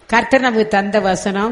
கர்த்தர் நமக்கு தந்த வசனம்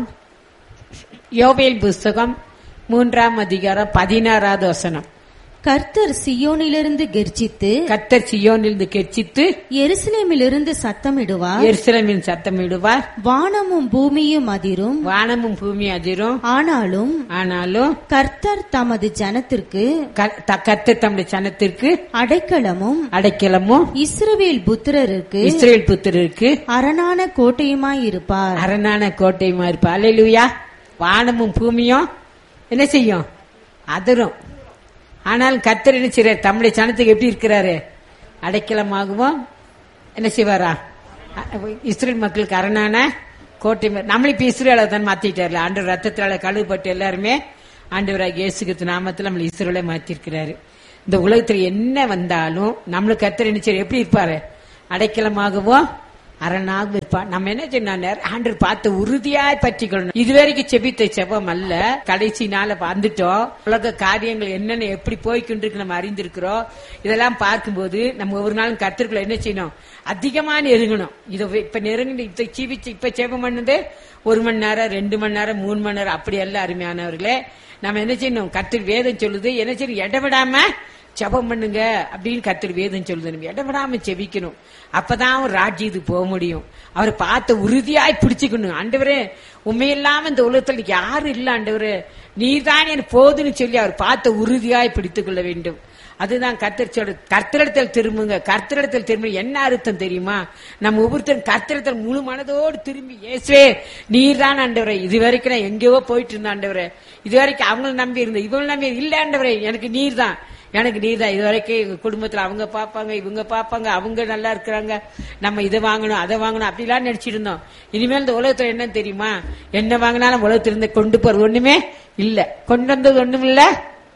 யோவேல் புஸ்தகம் மூன்றாம் அதிகாரம் பதினாறாவது வசனம் கர்த்தர் சியோனிலிருந்து கெர்ச்சித்து கர்த்தர் சியோனிலிருந்து கெர்ச்சித்து எருசலேமிலிருந்து சத்தமிடுவார் எருசலேமின் சத்தமிடுவார் வானமும் பூமியும் அதிரும் வானமும் பூமி அதிரும் ஆனாலும் ஆனாலும் கர்த்தர் தமது ஜனத்திற்கு க- த- கர்த்தர் தம்முடைய சனத்திற்கு அடைக்கலமும் அடைக்கலமும் இஸ்ரவேல் புத்திரருக்கு இஸ்ரேல் புத்திரருக்கு அரணான கோட்டையுமாயிருப்பார் அரணான கோட்டையுமா இருப்பா அல்லேலூயா வானமும் பூமியும் என்ன செய்யும் அதிரும் ஆனால் கர்த்தர் என்ன செய்றார் தம்முடைய சனத்துக்கு எப்படி இருக்கிறாரு அடைக்கலமாகவும் என்ன செய்வாரா அ- இஸ்ரேல் மக்களுக்கு அரணான கோட்டை மா- நம்மள இப்ப இஸ்ரேலை தான் மாத்திட்டார்ல ஆண்டு ரத்தத்தால கழுவுப்பட்டு எல்லாருமே ஆண்டவராக இயேசுகித்து நாமத்தில் நம்மள இஸ்ரேலை மாத்திருக்கிறாரு இந்த உலகத்துல என்ன வந்தாலும் நம்மளுக்கு கர்த்தர் என்ன செய்றார்? எப்படி இருப்பாரு அடைக்கலமாகவும் அரணாக இருப்பான் நம்ம என்ன சொன்ன ஆண்டு பார்த்து உறுதியாய் பற்றிக்கொள்ளணும் இதுவரைக்கும் செபித்த செபம் அல்ல கடைசி நாள வந்துட்டோம் உலக காரியங்கள் என்னென்ன எப்படி போய்க்கொண்டிருக்கு நம்ம அறிந்திருக்கிறோம் இதெல்லாம் பார்க்கும்போது நம்ம ஒவ்வொரு நாளும் கத்திற்குள்ள என்ன செய்யணும் அதிகமா நெருங்கணும் இதை இப்ப நெருங்கி இப்ப ஜீவிச்சு இப்ப செபம் பண்ணது ஒரு மணி நேரம் ரெண்டு மணி நேரம் மூணு மணி நேரம் அப்படி அல்ல அருமையானவர்களே நம்ம என்ன செய்யணும் கத்திர வேதம் சொல்லுது என்ன செய்யணும் இடவிடாம ஜெபம் பண்ணுங்க அப்படின்னு கர்த்தர் வேதம் சொல்லுது நம்ம இடவிடாம செபிக்கணும் அப்பதான் அவர் ராஜ்யத்துக்கு போக முடியும் அவரை பார்த்த உறுதியாய் பிடிச்சுக்கணும் ஆண்டவரே உண்மையில்லாம இந்த உலகத்தில் யாரும் இல்ல ஆண்டவரே நீர்தான் எனக்கு போதுன்னு சொல்லி அவர் பார்த்த உறுதியாய் பிடித்துக் கொள்ள வேண்டும் அதுதான் கர்த்தர் சொல்ற கர்த்தரிடத்தில் திரும்புங்க கர்த்தரிடத்தில் திரும்ப என்ன அர்த்தம் தெரியுமா நம்ம ஒவ்வொருத்தரும் கர்த்தரிடத்தில் முழு மனதோடு திரும்பி இயேசுவே நீர் தான் ஆண்டவரே இது வரைக்கும் நான் எங்கேயோ போயிட்டு இருந்த ஆண்டவரே இது வரைக்கும் அவங்கள நம்பி இருந்தேன் இவங்களை நம்பி இல்ல ஆண்டவரே எனக்கு நீர் தான் எனக்கு நீ தான் இது வரைக்கும் எங்க குடும்பத்துல அவங்க பாப்பாங்க இவங்க பாப்பாங்க அவங்க நல்லா இருக்கிறாங்க நம்ம இதை வாங்கணும் அதை வாங்கணும் அப்படிலாம் நினைச்சிட்டு இருந்தோம் இனிமேல் இந்த உலகத்துல என்ன தெரியுமா என்ன வாங்கினாலும் உலகத்துல இருந்து கொண்டு போறது ஒண்ணுமே இல்ல கொண்டு வந்தது ஒண்ணும் இல்ல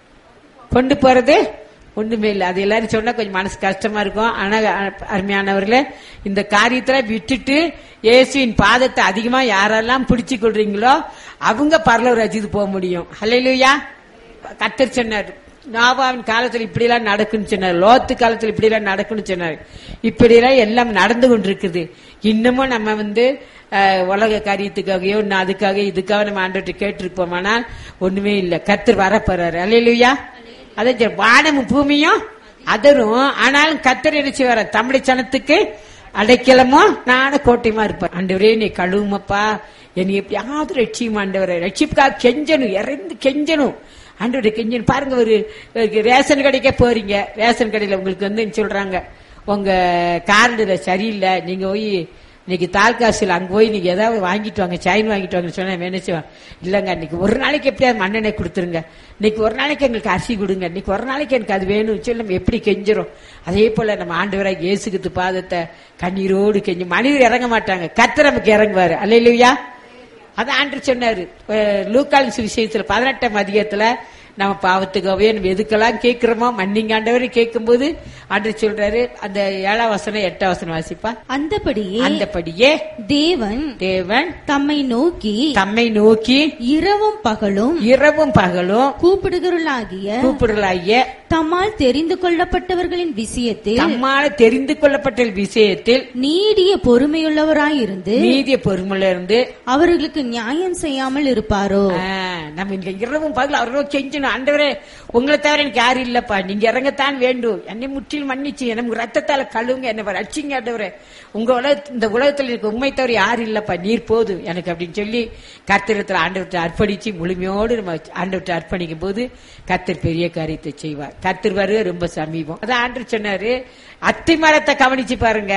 கொண்டு போறது ஒண்ணுமே இல்ல அது எல்லாரும் சொன்னா கொஞ்சம் மனசு கஷ்டமா இருக்கும் ஆனா அ- அருமையானவர்களே இந்த காரியத்துல விட்டுட்டு இயேசுவின் பாதத்தை அதிகமா யாரெல்லாம் பிடிச்சு கொள்றீங்களோ அவங்க பரலவ ரசித்து போக முடியும் ஹalleluya கத்தர் சொன்னார் நாவாவின் காலத்துல இப்படி எல்லாம் நடக்குன்னு சொன்னார் லோத்து காலத்துல இப்படி எல்லாம் நடக்குன்னு சொன்னார் இப்படி எல்லாம் எல்லாம் நடந்து கொண்டிருக்குது இன்னமும் நம்ம வந்து அஹ், உலக காரியத்துக்காகயோ இன்னும் அதுக்காக இதுக்காக நம்ம ஆண்டவர்கிட்ட கேட்டிருப்போமானால் ஒண்ணுமே இல்ல கத்தர் வரப்போறாரு அல்லையா அதே சரி, வானமும் பூமியும் அதரும் ஆனாலும் கத்தர் என்ன செய்வார தமிழ் சனத்துக்கு அடைக்கலமோ நானும் கோட்டையுமா இருப்பேன் ஆண்டவரே நீ கழுவுமப்பா என்னை எப்படியாவது ரட்சியும் ஆண்டவரை ரட்சிப்புக்காக கெஞ்சணும் இறந்து கெஞ்சணும் ஆண்டவரை கெஞ்சணும் பாருங்க ஒரு ஒரு ரேஷன் கடைக்கே போறீங்க ரேஷன் கடையில உங்களுக்கு வந்து சொல்றாங்க உங்க கார்டுல சரியில்லை நீங்க போய் இன்னைக்கு தால்காசில் அங்க போய் நீங்க ஏதாவது வாங்கிட்டு வாங்க சைன் வாங்கிட்டு வாங்கன்னு சொன்னா நினைச்சுவான் இல்லங்க இன்னைக்கு ஒரு நாளைக்கு எப்படியாவது மண்ணெண்ணெய் கொடுத்துருங்க இன்னைக்கு ஒரு நாளைக்கு எங்களுக்கு அரிசி கொடுங்க இன்னைக்கு ஒரு நாளைக்கு எனக்கு அது வேணும் சொல்லி நம்ம எப்படி கெஞ்சிரும் அதே போல நம்ம ஆண்டவராக இயேசுக்கு பாதத்தை கண்ணீரோடு கெஞ்சி மனிதர் இறங்க மாட்டாங்க கத்தர் நமக்கு இறங்குவாரு அல்லையா அதான் ஆண்டு சொன்னாரு அஹ் லூக்கால் சுவிசேஷத்துல பதினெட்டாம் அதிகத்துல நம்ம பாவத்துக்காகவே நம்ம எதுக்கெல்லாம் கேட்கிறோமோ மன்னிங்க ஆண்டவர் கேட்கும்போது ஆண்டு சொல்றாரு அந்த ஏழாம் வசனம் எட்டாம் வசனம் வாசிப்பா அந்தபடியே அந்தபடியே தேவன் தேவன் தம்மை நோக்கி தம்மை நோக்கி இரவும் பகலும் இரவும் பகலும் கூப்பிடுகிறவர்களாகிய கூப்பிடலாகிய தம்மால் தெரிந்து கொள்ளப்பட்டவர்களின் விஷயத்தில் தம்மால தெரிந்து கொள்ளப்பட்ட விஷயத்தில் நீடிய பொறுமையுள்ளவராயிருந்து நீதிய பொறுமையில இருந்து அவர்களுக்கு நியாயம் செய்யாமல் இருப்பாரோ ஆ, நம்ம இந்த இரவும் பகல் அவர்களோ கெஞ்சணும் ஆண்டவரே உங்களை தவிர எனக்கு யாரும் இல்லப்பா நீங்க இறங்கத்தான் வேண்டும் என்னை முற்றிலும் மன்னிச்சு எனக்கு ரத்தத்தால கழுவுங்க என்ன ரட்சிங்க ஆண்டவரே உங்க உலக இந்த உலகத்துல இருக்க உண்மை தவிர யாரும் இல்லப்பா நீர் போதும் எனக்கு அப்படின்னு சொல்லி கத்திரத்துல ஆண்டவர்கிட்ட அர்ப்பணிச்சு முழுமையோடு நம்ம ஆண்டவர்கிட்ட அர்ப்பணிக்கும் போது கத்தர் பெரிய காரியத்தை செய்வார் கத்தர் வருக ரொம்ப சமீபம் அதான் ஆண்டவர் சொன்னாரு அத்தி மரத்தை கவனிச்சு பாருங்க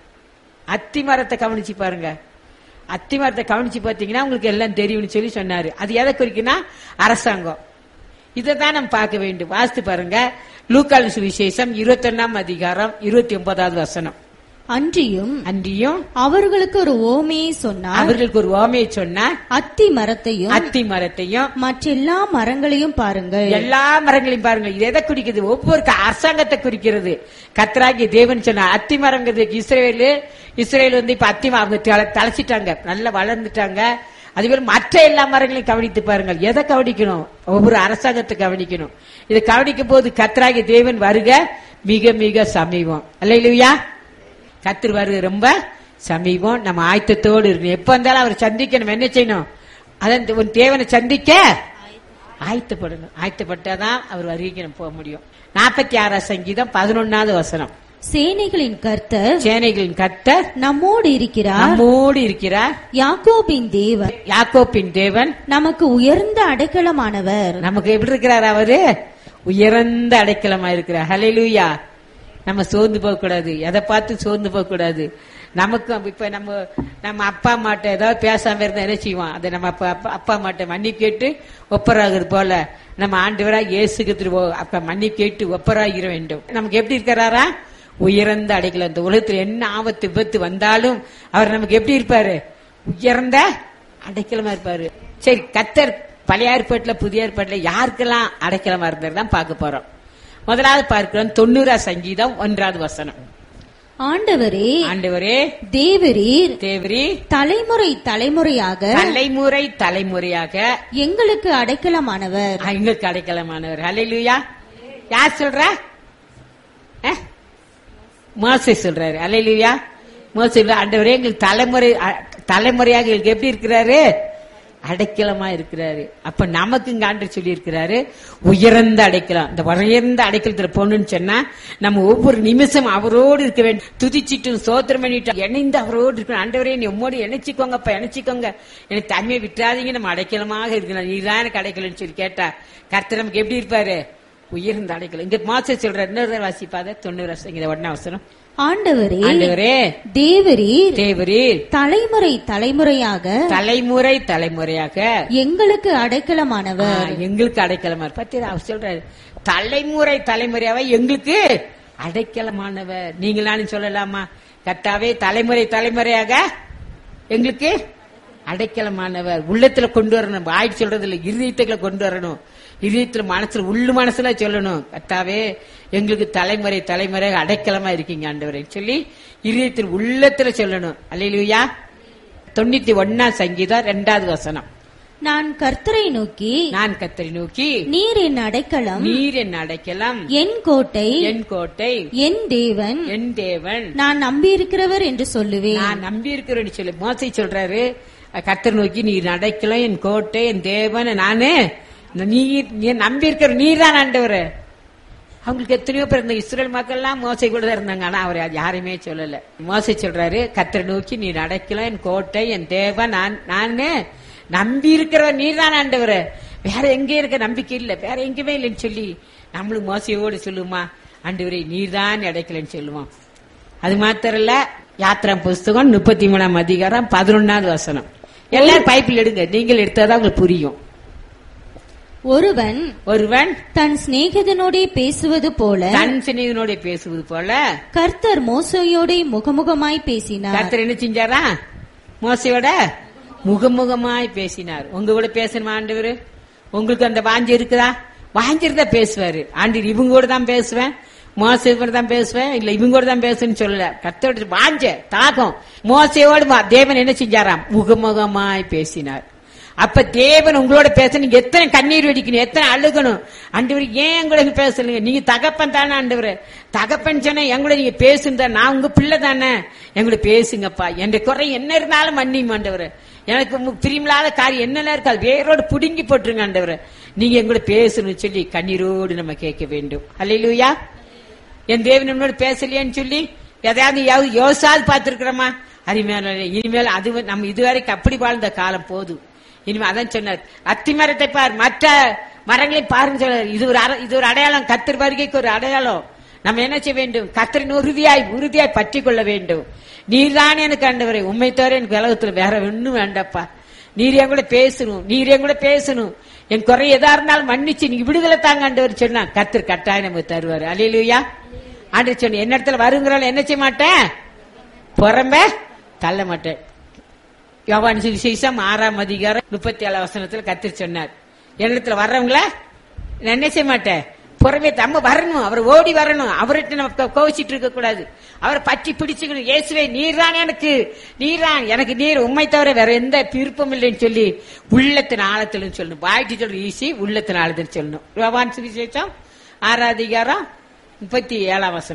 அத்தி மரத்தை கவனிச்சு பாருங்க அத்தி மரத்தை கவனிச்சு பார்த்தீங்கன்னா உங்களுக்கு எல்லாம் தெரியும்னு சொல்லி சொன்னாரு அது எதை குறிக்குன்னா அரசாங்கம் இதை தான் நம்ம பார்க்க வேண்டும் வாசித்து பாருங்க லூக்கால் சுவிசேஷம் இருபத்தொன்னாம் அதிகாரம் இருபத்தி ஒன்பதாவது வசனம் அன்றியும் அன்றியும் அவர்களுக்கு ஒரு ஓமையை சொன்னார் அவர்களுக்கு ஒரு ஓமையை சொன்னார் அத்தி மரத்தையும் அத்தி மரத்தையும் மற்றெல்லா மரங்களையும் பாருங்கள் எல்லா மரங்களையும் பாருங்க இது எதை குறிக்குது ஒவ்வொரு க- அரசாங்கத்தை குறிக்கிறது கத்ராகி தேவன் சொன்ன அத்தி மரங்கிறது இஸ்ரேலு இஸ்ரேல் வந்து இப்ப அத்தி மரம் அவங்க தல- தழைச்சிட்டாங்க நல்லா வளர்ந்துட்டாங்க அதுபோல மற்ற எல்லா மரங்களையும் கவனித்து பாருங்கள் எதை கவனிக்கணும் ஒவ்வொரு அரசாங்கத்தை கவனிக்கணும் இதை கவனிக்கும் போது கத்ராகி தேவன் வருக மிக மிக சமீபம் அல்லையா கத்திர வருக ரொம்ப சமீபம் நம்ம ஆயத்தத்தோடு இருக்கணும் எப்ப வந்தாலும் அவர் சந்திக்க நம்ம என்ன செய்யணும் அதான் உன் தேவனை சந்திக்க ஆயத்தப்படணும் ஆயத்தப்பட்டாதான் அவர் வருகைக்கு நம்ம போக முடியும் நாற்பத்தி ஆறாம் சங்கீதம் பதினொன்னாவது வசனம் சேனைகளின் கர்த்தர் சேனைகளின் கர்த்தர் நம்மோடு இருக்கிறார் நம்மோடு இருக்கிறார் யாக்கோபின் தேவன் யாக்கோப்பின் தேவன் நமக்கு உயர்ந்த அடைக்கலமானவர் நமக்கு எப்படி இருக்கிறார் அவரு உயர்ந்த அடைக்கலமா இருக்கிறார் ஹalleluya நம்ம சோர்ந்து போக கூடாது எதை பார்த்து சோர்ந்து போக கூடாது நமக்கும் இப்ப நம்ம நம்ம அப்பா அம்மாட்ட ஏதாவது பேசாம இருந்தா என்ன செய்வோம் அதை நம்ம அப்பா அப்பா- அப்பா அம்மாட்ட மன்னி கேட்டு ஒப்பராகிறது போல நம்ம ஆண்டவராக இயேசுக்கு அப்ப மன்னி கேட்டு ஒப்பராகிற வேண்டும் நமக்கு எப்படி இருக்கிறாரா உயர்ந்த அடைக்கலம் இந்த உலகத்தில் என்ன ஆபத்து விபத்து வந்தாலும் அவர் நமக்கு எப்படி இருப்பாரு உயர்ந்த அடைக்கலமா இருப்பாரு சரி கத்தர் பழைய ஏற்பாட்டுல புதிய ஏற்பாட்டுல யாருக்கெல்லாம் அடைக்கலமா இருந்தார் தான் பார்க்க போறோம் முதலாவது பார்க்கிறோம் தொண்ணூறா சங்கீதம் ஒன்றாவது வசனம் ஆண்டவரே ஆண்டவரே தேவரீர் தேவரி தலைமுறை தலைமுறையாக தலைமுறை தலைமுறையாக எங்களுக்கு அடைக்கலமானவர் எங்களுக்கு அடைக்கலமானவர் ஹalleluya யார் சொல்றா அஹ்? மோசே சொல்றாரு ஹalleluya மோசே சொல்ற ஆண்டவரே எங்களுக்கு தலைமுறை அ- தலைமுறையாக எங்களுக்கு எப்படி இருக்கிறாரு அடைக்கலமா இருக்கிறாரு அப்ப நமக்கு இங்க ஆண்டவர் சொல்லி இருக்கிறாரு உயர்ந்த அடைக்கலம் இந்த உயர்ந்த அடைக்கலத்துல போகணும்னு சொன்னா நம்ம ஒவ்வொரு நிமிஷம் அவரோடு இருக்க வேண்டும் துதிச்சிட்டும் சோத்திரம் பண்ணிட்டு இணைந்து அவரோடு இருக்கணும் ஆண்டவரே நீ உம்மோடு இணைச்சிக்கோங்கப்பா இணைச்சிக்கோங்க எனக்கு தனிமையை விட்டுறாதீங்க நம்ம அடைக்கலமாக இருக்கணும் நீ தான் எனக்கு அடைக்கலன்னு சொல்லி கேட்டா கர்த்தர் நமக்கு எப்படி இருப்பாரு உயர்ந்த அடைக்கலம் இங்க மாச சொல்ற இன்னொரு வாசிப்பாத தொண்ணூறு வருஷம் இங்க ஒன்னா அவசரம் ஆண்டவரே ஆண்டவரே தேவரீர் தேவரீர் தலைமுறை தலைமுறையாக தலைமுறை தலைமுறையாக எங்களுக்கு அடைக்கலமானவர் ஆ, எங்களுக்கு அடைக்கலமா பத்தி அவர் சொல்றாரு தலைமுறை தலைமுறையாவே எங்களுக்கு அடைக்கலமானவர் நீங்க நானும் சொல்லலாமா கத்தாவே தலைமுறை தலைமுறையாக எங்களுக்கு அடைக்கலமானவர் உள்ளத்துல கொண்டு வரணும் வாய் சொல்றது இல்ல இருதயத்துக்குள்ள கொண்டு வரணும் இதயத்துல மனசுல உள்ளு மனசுல சொல்லணும் கத்தாவே எங்களுக்கு தலைமுறை தலைமுறையாக அடைக்கலமா இருக்கீங்க ஆண்டவரே சொல்லி இதயத்தில் உள்ளத்துல சொல்லணும் அல்லையா தொண்ணூத்தி ஒன்னாம் சங்கீதம் ரெண்டாவது வசனம் நான் கர்த்தரை நோக்கி நான் கத்தரி நோக்கி நீர் என் அடைக்கலம் நீர் என் அடைக்கலாம் என் கோட்டை என் கோட்டை என் தேவன் என் தேவன் நான் நம்பியிருக்கிறவர் என்று சொல்லுவேன் நான் நம்பி இருக்கிறேன்னு சொல்லி மோசை சொல்றாரு கத்தர் நோக்கி நீர் அடைக்கலாம் என் கோட்டை என் தேவன் நானு நீர் நீ நம்பி இருக்கிற நீர் தான் ஆண்டவர் அவங்களுக்கு எத்தனையோ பேர் இந்த இஸ்ரேல் மக்கள்லாம் மோசை கூட தான் இருந்தாங்க ஆனா அவர் அது யாரையுமே சொல்லல மோசை சொல்றாரு கத்தரை நோக்கி நீர் அடைக்கலாம் என் கோட்டை என் தேவன் நான் நானு நம்பி இருக்கிறவர் நீர் தான் ஆண்டவர் வேற எங்கே இருக்க நம்பிக்கை இல்ல வேற எங்கேயுமே இல்லைன்னு சொல்லி நம்மளும் மோசையோடு சொல்லுமா ஆண்டவரே நீர் தான் அடைக்கலன்னு சொல்லுவோம் அது மாத்திரம் இல்ல யாத்திரா புஸ்தகம் முப்பத்தி மூணாம் அதிகாரம் பதினொன்னாவது வசனம் எல்லாரும் பைப்பில் எடுங்க நீங்கள் எடுத்தாதான் உங்களுக்கு புரியும் ஒருவன் ஒருவன் தன் சிநேகிதனோடே பேசுவது போல தன் சிநேகனோட பேசுவது போல கர்த்தர் மோசையோடே முகமுகமாய் பேசினார் கர்த்தர் என்ன செஞ்சாரா மோசையோட முகமுகமாய் பேசினார் உங்க கூட பேசணுமா ஆண்டவர் உங்களுக்கு அந்த வாஞ்சி இருக்குதா வாஞ்சி இருந்தா பேசுவாரு ஆண்டு இவங்க கூட தான் பேசுவேன் மோசை கூட தான் பேசுவேன் இல்ல இவங்க கூட தான் பேசுன்னு சொல்லல கர்த்தரோட வாஞ்ச தாகம் மோசையோடு வா- தேவன் என்ன செஞ்சாராம் முகமுகமாய் பேசினார் அப்ப தேவன் உங்களோட பேச நீங்க எத்தனை கண்ணீர் வெடிக்கணும் எத்தனை அழுகணும் ஆண்டவர் ஏன் எங்களோட பேசலீங்க நீங்க தகப்பன் தானே ஆண்டவர் தகப்பன் சொன்ன எங்களோட நீங்க பேசுங்க நான் உங்க பிள்ளை தானே எங்களோட பேசுங்கப்பா என் குறை என்ன இருந்தாலும் மன்னியும் ஆண்டவர் எனக்கு மு- பிரியமில்லாத காரியம் என்னெல்லாம் இருக்காது வேரோடு புடுங்கி போட்டுருங்க ஆண்டவர் நீங்க எங்களோட பேசணும்னு சொல்லி கண்ணீரோடு நம்ம கேட்க வேண்டும் அல்லையிலூயா என் தேவன் நம்மளோட பேசலையான்னு சொல்லி எதையாவது யோ- யோசாது பார்த்திருக்கிறோமா அருமையான இனிமேல் அது வந்து நம்ம இதுவரைக்கும் அப்படி வாழ்ந்த காலம் போதும் இனிமே அதான் சொன்னார் அத்தி மரத்தை பார் மற்ற மரங்களை பாருங்க சொன்னார் இது ஒரு அட- இது ஒரு அடையாளம் கத்தர் வருகைக்கு ஒரு அடையாளம் நம்ம என்ன செய்ய வேண்டும் கத்தரின் உறுதியாய் உறுதியாய் பற்றி கொள்ள வேண்டும் நீர்தான் எனக்கு ஆண்டவரே உண்மை தவிர எனக்கு உலகத்துல வேற ஒண்ணும் வேண்டப்பா நீர் என் கூட பேசணும் நீர் என் கூட பேசணும் என் குறை எதா இருந்தாலும் மன்னிச்சு நீங்க விடுதலை தாங்க ஆண்டவர் சொன்னா கத்தர் கட்டாயம் நமக்கு தருவாரு அலையிலுயா ஆண்டு சொன்ன என்ன இடத்துல வருங்கிறாலும் என்ன செய்ய மாட்டேன் புறம்ப தள்ள மாட்டேன் யோவான் சுவிசேஷம் ஆறாம் அதிகாரம் முப்பத்தி ஏழாம் வசனத்துல கத்திரி சொன்னார் என்னிடத்துல வர்றவங்கள நான் என்ன செய்ய மாட்டேன் புறமே நம்ம வரணும் அவர் ஓடி வரணும் அவர்கிட்ட நம்ம கோ- கோவிச்சிட்டு இருக்க கூடாது அவரை பற்றி பிடிச்சுக்கணும் இயேசுவே நீர்தான் எனக்கு நீர்தான் எனக்கு நீர் உண்மை தவிர வேற எந்த விருப்பம் இல்லைன்னு சொல்லி உள்ளத்தின் ஆழத்துல சொல்லணும் வாய்ட்டு சொல்ற ஈஸி உள்ளத்தின் ஆழத்தில் சொல்லணும் யோவான் சுவிசேஷம் ஆறாம் அதிகாரம் முப்பத்தி ஏழாம் வசனம்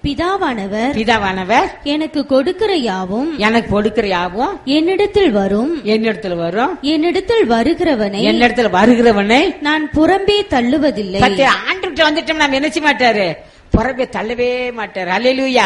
பிதாவானவர் பிதாவானவர் எனக்கு கொடுக்கிற யாவும் எனக்கு கொடுக்கிற யாவும் என்னிடத்தில் வரும் என்னிடத்துல வரும் என்னிடத்தில் வருகிறவனை என்னிடத்துல வருகிறவனை நான் புறம்பே தள்ளுவதில்லை பத்து ஆண்டுகிட்ட வந்துட்டோம் நம்ம நினைச்சு மாட்டாரு புறம்பே தள்ளவே மாட்டாரு அல்லேலூயா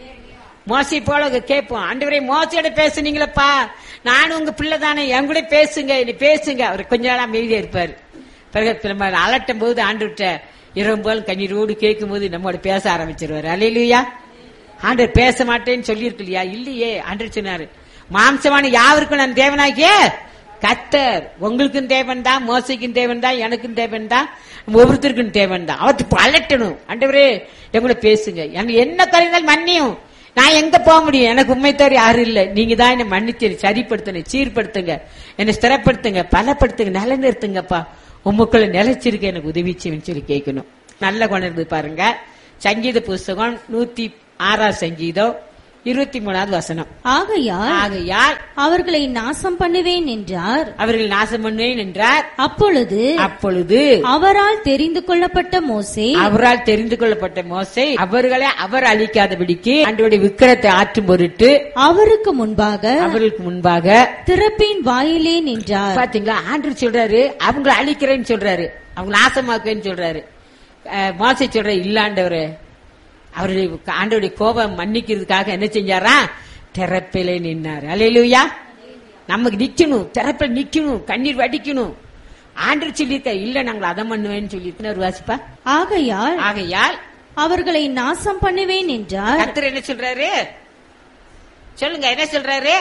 மோசி போல கேட்போம் ஆண்டவரே மோசையோட பேசுனீங்களப்பா நானும் உங்க பிள்ளை தானே என் கூட பேசுங்க நீ பேசுங்க அவர் கொஞ்ச நாள் அமைதியா இருப்பாரு பிறகு நம்ம அலட்டும் போது ஆண்டுகிட்ட இரவு போல் கண்ணீரோடு கேட்கும் போது நம்மோட பேச ஆரம்பிச்சிருவாரு அல்லேலூயா ஆண்டவர் பேச மாட்டேன்னு சொல்லியிருக்கு இல்லையா இல்லையே ஆண்டவர் சொன்னாரு மாம்சமான யாருக்கும் நான் தேவனாகிய கத்தர் உங்களுக்கும் தேவன் தான் மோசைக்கும் தேவன் தான் எனக்கும் தேவன் தான் ஒவ்வொருத்தருக்கும் தேவன் தான் அவருக்கு அலட்டணும் ஆண்டவரே எங்களை பேசுங்க எனக்கு என்ன குறைந்தால் மன்னியும் நான் எங்க போக முடியும் எனக்கு உண்மை தவிர யாரும் இல்ல நீங்க தான் என்ன மன்னிச்சு சரிப்படுத்தணும் சீர்படுத்துங்க என்னை ஸ்திரப்படுத்துங்க பலப்படுத்துங்க நிலைநிறுத்துங்கப்பா உமக்குள்ள நிலைச்சிருக்க எனக்கு உதவி செய்யுன்னு சொல்லி கேட்கணும் நல்ல குணம் இருந்து பாருங்க சங்கீத புஸ்தகம் நூத்தி ஆறாம் சங்கீதம் இருபத்தி மூணாவது வசனம் ஆகையால் ஆகையால் அவர்களை நாசம் பண்ணுவேன் என்றார் அவர்கள் நாசம் பண்ணுவேன் என்றார் அப்பொழுது அப்பொழுது அவரால் தெரிந்து கொள்ளப்பட்ட மோசே அவரால் தெரிந்து கொள்ளப்பட்ட மோசை அவர்களை அவர் அழிக்காதபடிக்கு அன்றைய விக்கிரத்தை ஆற்றும் பொருட்டு அவருக்கு முன்பாக அவர்களுக்கு முன்பாக திறப்பின் வாயிலே நின்றார் பாத்தீங்களா ஆண்டு சொல்றாரு அவங்கள அழிக்கிறேன்னு சொல்றாரு அவங்க நாசமாக்குவேன்னு சொல்றாரு அஹ், மோசை சொல்ற இல்லாண்டவரு அவருடைய ஆண்டோடைய கோபம் மன்னிக்கிறதுக்காக என்ன செஞ்சாரா திறப்பிலே நின்னாரு அலையிலுயா நமக்கு நிக்கணும் திறப்பில் நிக்கணும் கண்ணீர் வடிக்கணும் ஆண்டு சொல்லியிருக்க இல்ல நாங்கள் அதை பண்ணுவேன்னு சொல்லியிருக்கேன் ஒரு வாசிப்பா ஆகையால் ஆகையால் அவர்களை நாசம் பண்ணுவேன் என்றார் கர்த்தர் என்ன சொல்றாரு சொல்லுங்க என்ன சொல்றாரு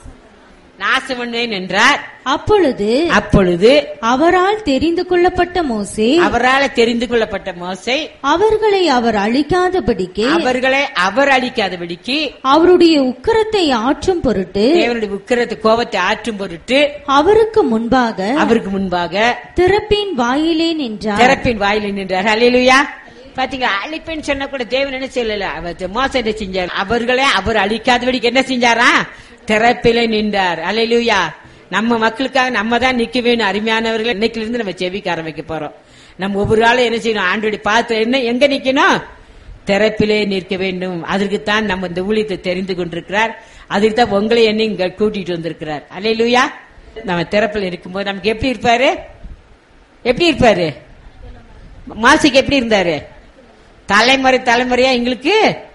நாசம் பண்ணுவேன் என்றார் அப்பொழுது அப்பொழுது அவரால் தெரிந்து கொள்ளப்பட்ட மோசே அவரால் தெரிந்து கொள்ளப்பட்ட மோசை அவர்களை அவர் அழிக்காதபடிக்கு அவர்களை அவர் அழிக்காதபடிக்கு அவருடைய உக்கிரத்தை ஆற்றும் பொருட்டு தேவனுடைய உக்கிரத்து கோபத்தை ஆற்றும் பொருட்டு அவருக்கு முன்பாக அவருக்கு முன்பாக திறப்பின் வாயிலே நின்றார் திறப்பின் வாயில் நின்றார் அல்லேலூயா பாத்தீங்களா அழிப்பேன்னு சொன்ன கூட தேவன் என்ன சொல்லல அவர் மோசம் என்ன செஞ்சார் அவர்களே அவர் அழிக்காதபடிக்கு என்ன செஞ்சாரா திறப்பிலே நின்றார் அல்லேலூயா நம்ம மக்களுக்காக நம்ம தான் நிக்க வேணும் அருமையானவர்கள் இன்னைக்குல இருந்து நம்ம செவிக்க ஆரம்பிக்க போறோம் நம்ம ஒவ்வொரு ஆளும் என்ன செய்யணும் ஆண்டோடி பார்த்து என்ன எங்க நிக்கணும் திறப்பிலே நிற்க வேண்டும் அதற்குத்தான் நம்ம இந்த ஊழியத்தை தெரிந்து கொண்டிருக்கிறார் அதுக்கு தான் உங்களை என்ன இங்க கூட்டிட்டு வந்திருக்கிறார் அல்லேலூயா நம்ம திறப்பில் இருக்கும்போது நமக்கு எப்படி இருப்பாரு எப்படி இருப்பாரு மாசிக்கு எப்படி இருந்தாரு தலைமுறை தலைமுறையா எங்களுக்கு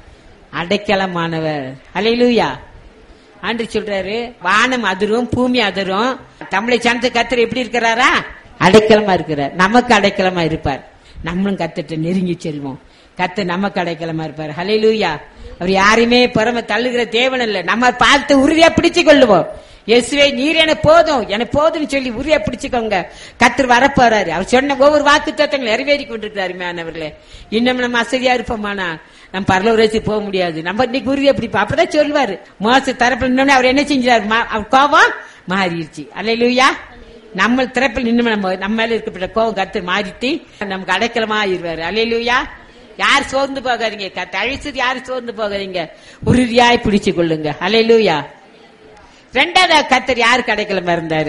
அடைக்கலமானவர் அலையிலூயா ஆண்டு சொல்றாரு வானம் அதிரும் பூமி அதிரும் தமிழை சார்ந்த கத்தர் எப்படி இருக்கிறாரா அடைக்கலமா இருக்கிறார் நமக்கு அடைக்கலமா இருப்பார் நம்மளும் கத்துட்டு நெருங்கி செல்வோம் கத்து நமக்கு அடைக்கலமா இருப்பார் ஹalleluya அவர் யாரையுமே புறம தள்ளுகிற தேவன் இல்ல நம்ம பார்த்து உறுதியா பிடிச்சு கொள்ளுவோம் இயேசுவே நீர் எனக்கு போதும் எனக்கு போதும்னு சொல்லி உறுதியா பிடிச்சுக்கோங்க கத்தர் வரப்போறாரு அவர் சொன்ன ஒவ்வொரு வாக்கு தத்தங்கள் நிறைவேறி கொண்டிருக்கிறாரு மேனவர்களே இன்னும் நம்ம அசதியா இருப்போமானா நம்ம பரலோரேசி போக முடியாது நம்ம இன்னைக்கு உறுதியா பிடிப்போம் அப்பதான் சொல்லுவாரு மோச தரப்புல நின்னோடனே அவர் என்ன செஞ்சாரு மா- அவர் கோபம் மாறிடுச்சு அல்லையா நம்ம திறப்பில் நின்று நம்ம நம்ம மேல இருக்கப்பட்ட கோபம் கத்து மாறிட்டு நமக்கு அடைக்கலமா ஆயிருவாரு அலையிலுயா யார் சோர்ந்து போகாதீங்க கத்து அழிச்சது யாரும் சோர்ந்து போகாதீங்க உறுதியாய் பிடிச்சு கொள்ளுங்க அலையிலுயா ரெண்டாவது கத்தர் யாருக்கு அடைக்கலமா இருந்தாரு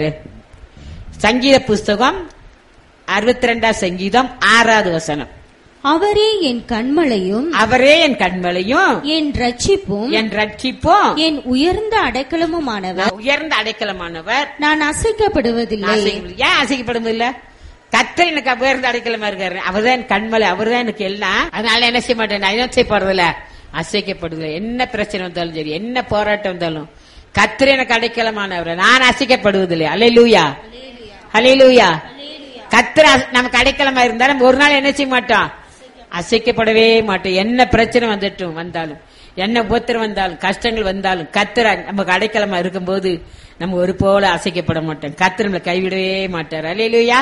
சங்கீத புஸ்தகம் அறுபத்தி ரெண்டாம் சங்கீதம் ஆறாவது வசனம் அவரே என் கண்மலையும் அவரே என் கண்மலையும் என் ரட்சிப்பும் என் ரட்சிப்பும் என் உயர்ந்த அடைக்கலமுமானவர் உயர்ந்த அடைக்கலமானவர் நான் அசைக்கப்படுவதில்லை ஆசைகள் ஏன் அசைக்கப்படும் இல்ல கத்தர் எனக்கு உயர்ந்த அடைக்கலமா இருக்காரு அவர்தான் என் கண்மலை அவர்தான் எனக்கு எல்லாம் அதனால என்ன செய்ய மாட்டேன் நான் என்ன செய்ய போறதில்ல அசைக்கப்படுதில்ல என்ன பிரச்சனை வந்தாலும் சரி என்ன போராட்டம் வந்தாலும் கத்தர் எனக்கு அடைக்கலமானவர் நான் அசைக்கப்படுவதில்லை அலை லூயா அலை லூயா கத்தர் அச- நமக்கு அடைக்கலமா இருந்தா நம்ம ஒரு நாள் என்ன செய்ய மாட்டோம் அசைக்கப்படவே மாட்டோம் என்ன பிரச்சனை வந்துட்டும் வந்தாலும் என்ன உபத்திரம் வந்தாலும் கஷ்டங்கள் வந்தாலும் கத்தர் நமக்கு அடைக்கலமா இருக்கும்போது நம்ம ஒரு போல அசைக்கப்பட மாட்டோம் கத்தர் நம்மளை கைவிடவே மாட்டார் அலையிலுயா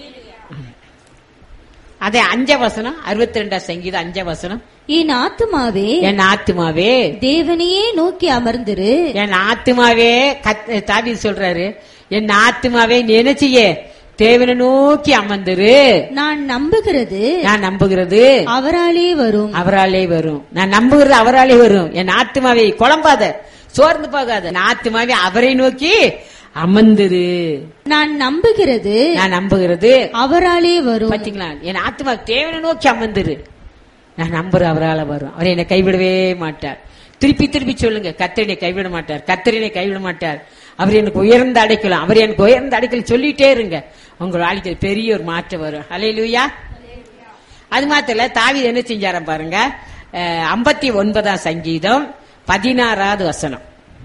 அதே அஞ்ச வசனம் அறுபத்தி ரெண்டாம் சங்கீதம் அஞ்ச வசனம் என் ஆத்துமாவே என் ஆத்துமாவே தேவனையே நோக்கி அமர்ந்திரு என் ஆத்துமாவே கத்- தாவீது சொல்றாரு என் ஆத்துமாவே நீ என்ன செய்ய தேவனை நோக்கி அமர்ந்துரு நான் நம்புகிறது நான் நம்புகிறது அவராலே வரும் அவராலே வரும் நான் நம்புகிறது அவராலே வரும் என் ஆத்துமாவை குழம்பாத சோர்ந்து போகாத என் ஆத்துமாவே அவரை நோக்கி அமர்ந்துரு நான் நம்புகிறது நான் நம்புகிறது அவராலே வரும் பாத்தீங்களா என் ஆத்மா தேவனை நோக்கி அமர்ந்துரு நான் நம்புறேன் அவரால் வரும் அவர் என்னை கைவிடவே மாட்டார் திருப்பி திருப்பி சொல்லுங்க கத்தரினை கைவிட மாட்டார் கத்தரினை கைவிட மாட்டார் அவர் எனக்கு உயர்ந்த அடைக்கலாம் அவர் எனக்கு உயர்ந்த அடைக்கலம் சொல்லிட்டே இருங்க உங்க வாழ்க்கையில் பெரிய ஒரு மாற்றம் வரும் ஹalleluya அது மாத்திரம் இல்ல தாவீது என்ன செஞ்சாராம் பாருங்க ஐம்பத்தி ஒன்பதாம் சங்கீதம் பதினாறாவது வசனம்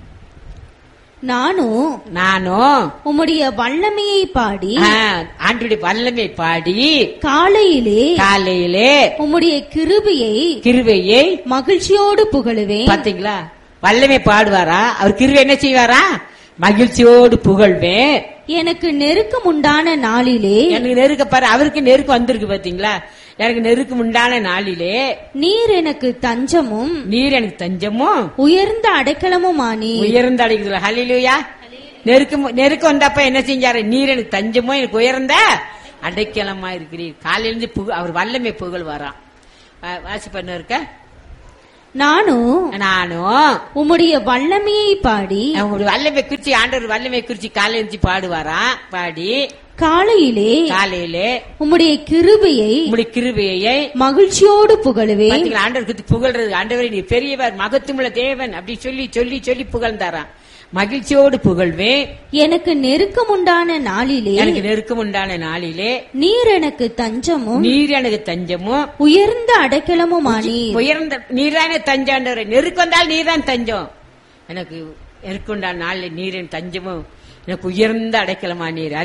நானும் நானும் உம்முடைய வல்லமையை பாடி ஆ, ஆண்டுடைய வல்லமை பாடி காலையிலே காலையிலே உம்முடைய கிருபையை கிருவையை மகிழ்ச்சியோடு புகழுவேன் பாத்தீங்களா வல்லமை பாடுவாரா அவர் கிருவை என்ன செய்வாரா மகிழ்ச்சியோடு புகழ்வேன் எனக்கு நெருக்கம் உண்டான நாளிலே எனக்கு நெருக்க பாரு அவருக்கு நெருக்கு வந்திருக்கு பாத்தீங்களா எனக்கு நெருக்கம் உண்டான நாளிலே நீர் எனக்கு தஞ்சமும் நீர் எனக்கு தஞ்சமும் உயர்ந்த அடைக்கலமுமானி உயர்ந்த அடைக்குதுல ஹலிலுயா நெருக்கம் நெருக்கம் வந்தப்ப என்ன செஞ்சாரு நீர் எனக்கு தஞ்சமோ எனக்கு உயர்ந்த அடைக்கலமா இருக்கிறீர் காலையிலிருந்து புக அவர் வல்லமை புகழ் வரான் வா- வாசி பண்ண இருக்க நானும் நானும் உம்முடைய வல்லமையை பாடி அவங்களுடைய வல்லமை குறிச்சி ஆண்டவர் வல்லமை குறிச்சி காலையில இருந்து பாடுவாராம் பாடி காலையிலே காலையிலே உம்முடைய கிருபையை உங்களுடைய கிருபையை மகிழ்ச்சியோடு புகழுவேன் பாத்தீங்களா ஆண்டவர் குறித்து புகழ்றது ஆண்டவரை நீ பெரியவர் மகத்துவமுள்ள தேவன் அப்படி சொல்லி சொல்லி சொல்லி புகழ்ந்தாராம் மகிழ்ச்சியோடு புகழ்வேன் எனக்கு நெருக்கம் உண்டான நாளிலே எனக்கு நெருக்கம் உண்டான நாளிலே நீர் எனக்கு தஞ்சமும் நீர் எனக்கு தஞ்சமும் உயர்ந்த அடைக்கலமுமானி உயர்ந்த நீரான தஞ்சாண்டவரை நெருக்கு வந்தால் நீர்தான் தஞ்சம் எனக்கு நெருக்குண்டான நாளில் நீரின் தஞ்சமும் எனக்கு உயர்ந்த அடைக்கலமா நீர்